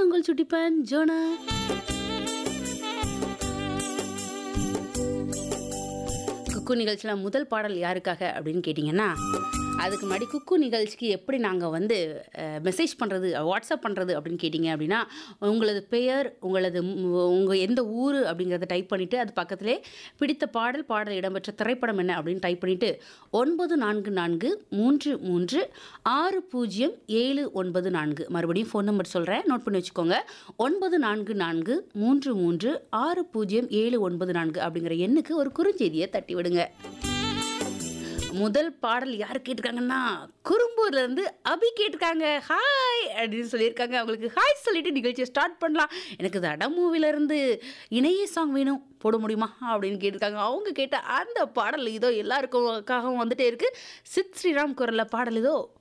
உங்கள் சுட்டிப்பன் ஜோனா குக்கு நிகழ்ச்சியில் முதல் பாடல் யாருக்காக அப்படின்னு கேட்டிங்கன்னா அதுக்கு முன்னாடி குக்கு நிகழ்ச்சிக்கு எப்படி நாங்கள் வந்து மெசேஜ் பண்ணுறது வாட்ஸ்அப் பண்ணுறது அப்படின்னு கேட்டிங்க அப்படின்னா உங்களது பெயர் உங்களது உங்கள் எந்த ஊர் அப்படிங்கிறத டைப் பண்ணிவிட்டு அது பக்கத்திலே பிடித்த பாடல் பாடல் இடம்பெற்ற திரைப்படம் என்ன அப்படின்னு டைப் பண்ணிவிட்டு ஒன்பது நான்கு நான்கு மூன்று மூன்று ஆறு பூஜ்ஜியம் ஏழு ஒன்பது நான்கு மறுபடியும் ஃபோன் நம்பர் சொல்கிறேன் நோட் பண்ணி வச்சுக்கோங்க ஒன்பது நான்கு நான்கு மூன்று மூன்று ஆறு பூஜ்ஜியம் ஏழு ஒன்பது நான்கு அப்படிங்கிற எண்ணுக்கு ஒரு குறுஞ்செய்தியை தட்டி விடுங்க முதல் பாடல் யார் கேட்டிருக்காங்கன்னா குறும்பூர்ல இருந்து அபி கேட்டிருக்காங்க ஹாய் அப்படின்னு சொல்லியிருக்காங்க அவங்களுக்கு ஹாய் சொல்லிட்டு நிகழ்ச்சியை ஸ்டார்ட் பண்ணலாம் எனக்கு தட மூவில இருந்து இணைய சாங் வேணும் போட முடியுமா அப்படின்னு கேட்டிருக்காங்க அவங்க கேட்ட அந்த பாடல் இதோ எல்லாருக்கும் வந்துட்டே இருக்கு சித் ஸ்ரீராம் குரல்ல பாடல் இதோ